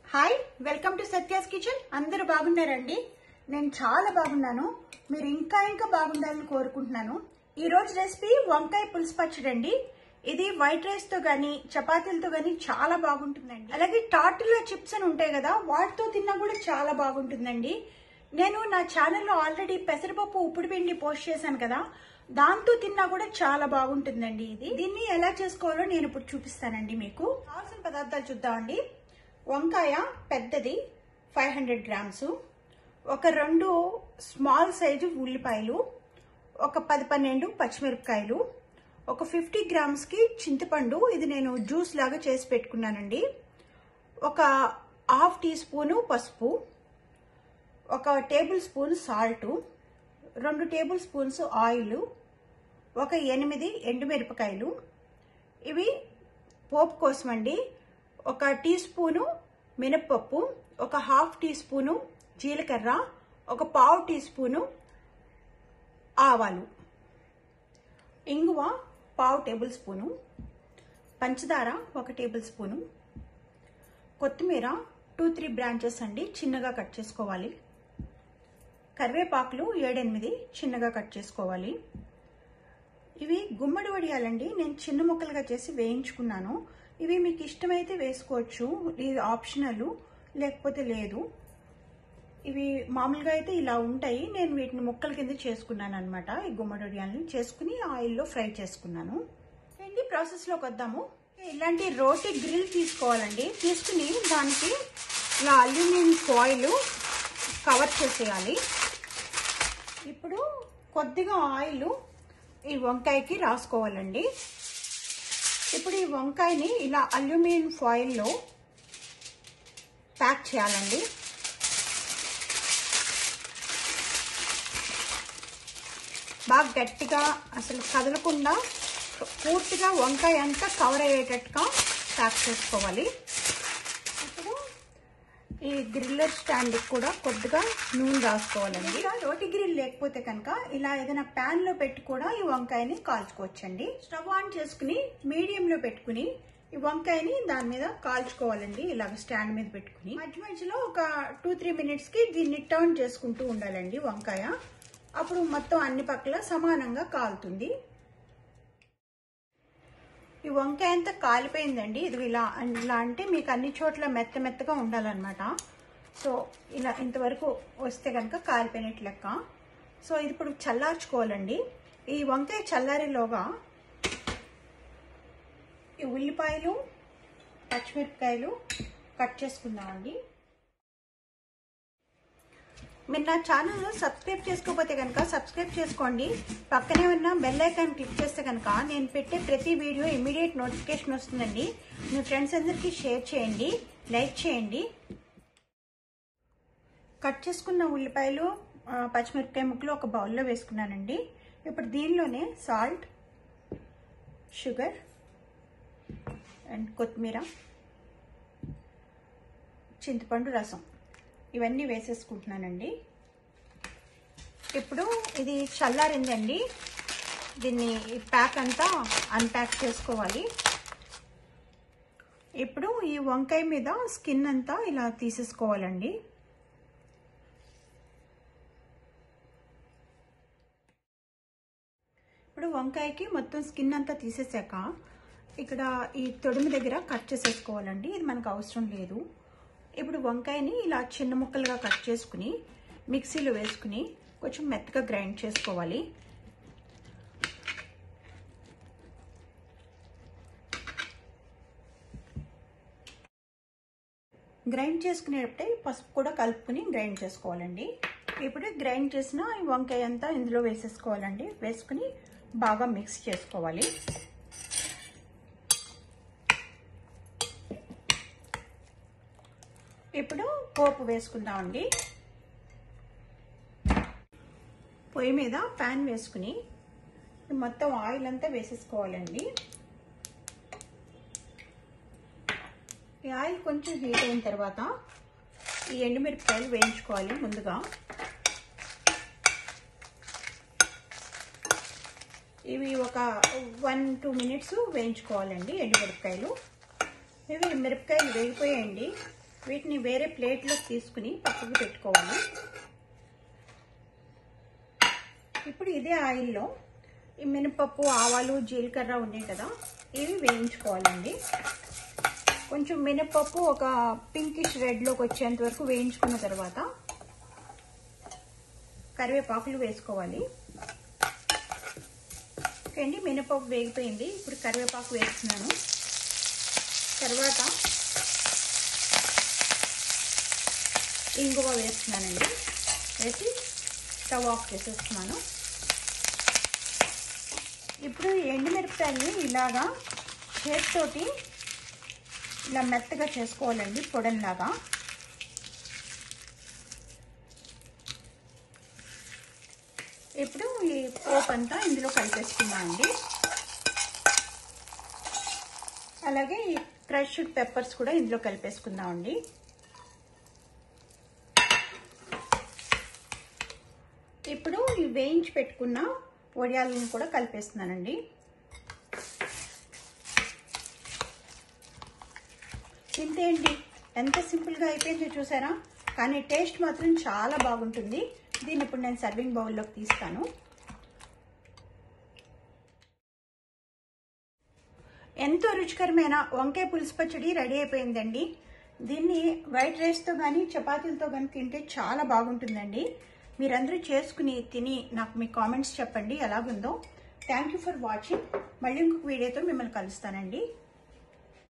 hi welcome to Satya's kitchen అందరూ బాగున్నారండి నేను చాలా బాగున్నాను మీరు ఇంకా ఇంకా బాగుండాలని కోరుకుంటున్నాను ఈ రోజు రెసిపీ వంకాయ పులుసు పచ్చడి అండి ఇది వైట్ రైస్ తో గానీ చపాతీలతో గానీ చాలా బాగుంటుందండి అలాగే టార్టిలా చిప్స్ అని ఉంటాయి కదా వాటితో తిన్నా కూడా చాలా బాగుంటుందండి నేను నా ఛానల్లో ఆల్రెడీ పెసరపప్పు ఉప్పుడు పిండి పోస్ట్ చేశాను కదా దాంతో తిన్నా కూడా చాలా బాగుంటుందండి ఇది దీన్ని ఎలా చేసుకోవాలో నేను ఇప్పుడు చూపిస్తానండి మీకు కావాల్సిన పదార్థాలు చూద్దామండి వంకాయ పెద్దది ఫైవ్ హండ్రెడ్ గ్రామ్స్ ఒక రెండు స్మాల్ సైజు ఉల్లిపాయలు ఒక పది పన్నెండు పచ్చిమిరపకాయలు ఒక ఫిఫ్టీ గ్రామ్స్కి చింతపండు ఇది నేను జ్యూస్ లాగా చేసి పెట్టుకున్నానండి ఒక హాఫ్ టీ స్పూను పసుపు ఒక టేబుల్ స్పూన్ సాల్ట్ రెండు టేబుల్ స్పూన్స్ ఆయిల్ ఒక ఎనిమిది ఎండుమిరపకాయలు ఇవి పోపు కోసం అండి ఒక టీ స్పూను మినప్పప్పు ఒక హాఫ్ టీ స్పూను జీలకర్ర ఒక పావు టీ స్పూను ఆవాలు ఇంగువ పావు టేబుల్ స్పూను పంచదార ఒక టేబుల్ స్పూను కొత్తిమీర టూ త్రీ బ్రాంచెస్ అండి చిన్నగా కట్ చేసుకోవాలి కరివేపాకులు ఏడెనిమిది చిన్నగా కట్ చేసుకోవాలి ఇవి గుమ్మడి వడియాలండి నేను చిన్న ముక్కలుగా చేసి వేయించుకున్నాను ఇవి మీకు ఇష్టమైతే వేసుకోవచ్చు ఇది ఆప్షనల్ లేకపోతే లేదు ఇవి మామూలుగా అయితే ఇలా ఉంటాయి నేను వీటిని ముక్కల కింద చేసుకున్నాను అనమాట ఈ గుమ్మడి వడియాలని చేసుకుని ఆయిల్లో ఫ్రై చేసుకున్నాను ఏంటి ప్రాసెస్లోకి వద్దాము ఇలాంటి రోటీ గ్రిల్ తీసుకోవాలండి తీసుకుని దానికి ఇలా అల్యూమినియం ఫాయిల్ కవర్ చేసేయాలి ఇప్పుడు కొద్దిగా ఆయిల్ ఈ వంకాయకి రాసుకోవాలండి ఇప్పుడు ఈ వంకాయని ఇలా అల్యూమినియం ఫాయిల్లో ప్యాక్ చేయాలండి బాగా గట్టిగా అసలు కదలకుండా పూర్తిగా వంకాయ అంతా కవర్ అయ్యేటట్టుగా ప్యాక్ చేసుకోవాలి ఇప్పుడు ఈ గ్రిల్లర్ స్టాండ్ కూడా కొద్దిగా నూనె రాసుకోవాలండి ఇలా రోటి గ్రిల్ లేకపోతే కనుక ఇలా ఏదైనా ప్యాన్ లో పెట్టి కూడా ఈ వంకాయని కాల్చుకోవచ్చండి స్టవ్ ఆన్ చేసుకుని మీడియంలో పెట్టుకుని ఈ వంకాయని దాని మీద కాల్చుకోవాలండి ఇలాగ స్టాండ్ మీద పెట్టుకుని మధ్య మధ్యలో ఒక టూ త్రీ మినిట్స్ కి దీన్ని టర్న్ చేసుకుంటూ ఉండాలండి వంకాయ అప్పుడు మొత్తం అన్ని పక్కల సమానంగా కాలుతుంది ఈ వంకాయ అంతా కాలిపోయిందండి ఇది ఇలా ఇలా అంటే మీకు అన్ని చోట్ల మెత్త మెత్తగా ఉండాలన్నమాట సో ఇలా ఇంతవరకు వస్తే కనుక కాలిపోయినట్టు లెక్క సో ఇది ఇప్పుడు చల్లార్చుకోవాలండి ఈ వంకాయ చల్లారేలోగా ఈ ఉల్లిపాయలు పచ్చిమిరపకాయలు కట్ చేసుకుందామండి మీరు నా ఛానల్ సబ్స్క్రైబ్ చేసుకోకపోతే కనుక సబ్స్క్రైబ్ చేసుకోండి పక్కనే ఉన్న బెల్ ఐకాన్ క్లిక్ చేస్తే కనుక నేను పెట్టే ప్రతి వీడియో ఇమీడియట్ నోటిఫికేషన్ వస్తుందండి మీ ఫ్రెండ్స్ అందరికీ షేర్ చేయండి లైక్ చేయండి కట్ చేసుకున్న ఉల్లిపాయలు పచ్చిమిరపకాయ ముక్కలు ఒక బౌల్లో వేసుకున్నానండి ఇప్పుడు దీనిలోనే సాల్ట్ షుగర్ అండ్ కొత్తిమీర చింతపండు రసం ఇవన్నీ వేసేసుకుంటున్నానండి ఇప్పుడు ఇది చల్లారిందండి దీన్ని ప్యాక్ అంతా అన్ప్యాక్ చేసుకోవాలి ఇప్పుడు ఈ వంకాయ మీద స్కిన్ అంతా ఇలా తీసేసుకోవాలండి ఇప్పుడు వంకాయకి మొత్తం స్కిన్ అంతా తీసేసాక ఇక్కడ ఈ తొడిమి దగ్గర కట్ చేసేసుకోవాలండి ఇది మనకు అవసరం లేదు ఇప్పుడు వంకాయని ఇలా చిన్న ముక్కలుగా కట్ చేసుకుని మిక్సీలో వేసుకుని కొంచెం మెత్తగా గ్రైండ్ చేసుకోవాలి గ్రైండ్ చేసుకునేటప్పుడే పసుపు కూడా కలుపుకుని గ్రైండ్ చేసుకోవాలండి ఇప్పుడు గ్రైండ్ చేసిన ఈ వంకాయ అంతా ఇందులో వేసేసుకోవాలండి వేసుకుని బాగా మిక్స్ చేసుకోవాలి ఇప్పుడు పోపు వేసుకుందామండి పొయ్యి మీద ప్యాన్ వేసుకుని మొత్తం ఆయిల్ అంతా వేసేసుకోవాలండి ఈ ఆయిల్ కొంచెం హీట్ అయిన తర్వాత ఈ ఎండుమిరపకాయలు వేయించుకోవాలి ముందుగా ఇవి ఒక వన్ టూ మినిట్స్ వేయించుకోవాలండి ఎండుమిరపకాయలు ఇవి మిరపకాయలు వేగిపోయాయండి వీటిని వేరే ప్లేట్లోకి తీసుకుని పక్కకు పెట్టుకోవాలి ఇప్పుడు ఇదే ఆయిల్లో ఈ మినపప్పు ఆవాలు జీలకర్ర ఉన్నాయి కదా ఇవి వేయించుకోవాలండి కొంచెం మినపప్పు ఒక పింకిష్ రెడ్లోకి వచ్చేంత వరకు వేయించుకున్న తర్వాత కరివేపాకులు వేసుకోవాలి ఓకే అండి మినపప్పు వేగిపోయింది ఇప్పుడు కరివేపాకు వేస్తున్నాను తర్వాత ఇంగువ వేస్తున్నానండి వేసి స్టవ్ ఆఫ్ చేసేస్తున్నాను ఇప్పుడు ఎండుమిరపకాయల్ని ఇలాగా చేతితోటి ఇలా మెత్తగా చేసుకోవాలండి పొడంలాగా ఇప్పుడు ఈ పోపు అంతా ఇందులో కలిపేసుకున్నామండి అలాగే ఈ క్రష్డ్ పెప్పర్స్ కూడా ఇందులో కలిపేసుకుందామండి ఇప్పుడు ఈ వేయించి పెట్టుకున్న వడియాలను కూడా కలిపేస్తున్నానండి ఇంతే అండి ఎంత సింపుల్గా అయిపోయిందో చూసారా కానీ టేస్ట్ మాత్రం చాలా బాగుంటుంది దీన్ని ఇప్పుడు నేను సర్వింగ్ బౌల్లోకి తీస్తాను ఎంతో రుచికరమైన వంకాయ పులుసు పచ్చడి రెడీ అయిపోయిందండి దీన్ని వైట్ రైస్తో కానీ చపాతీలతో కానీ తింటే చాలా బాగుంటుందండి మీరందరూ చేసుకుని తిని నాకు మీ కామెంట్స్ చెప్పండి ఎలాగుందో థ్యాంక్ యూ ఫర్ వాచింగ్ మళ్ళీ ఇంకొక వీడియోతో మిమ్మల్ని కలుస్తానండి